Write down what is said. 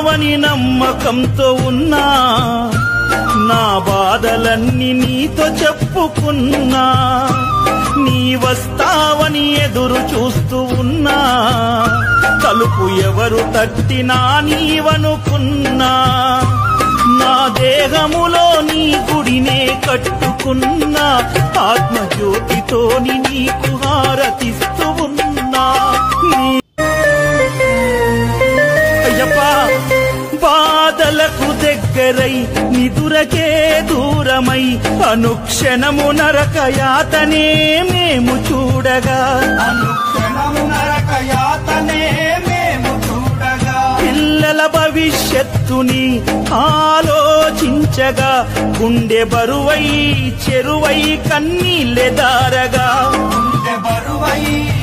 వస్తావని నమ్మకంతో ఉన్నా నా బాధలన్నీ నీతో చెప్పుకున్నా నీ వస్తావని ఎదురు చూస్తూ ఉన్నా తలుపు ఎవరు తట్టినా నీవనుకున్నా నా దేహములో నీ గుడినే కట్టుకున్నా ఆత్మజ్యోతితోని నీకు హారతిస్తూ ఉన్నా నీ అయ్యప్పా బాధలకు దగ్గరై నిదురకే దూరమై అనుక్షణము నరక యాతనే మేము చూడగా అనుక్షణము నరక యాతనే మేము చూడగా పిల్లల భవిష్యత్తుని ఆలోచించగా గుండె బరువై చెరువై కన్నీళ్ళెదారగా గుండె బరువై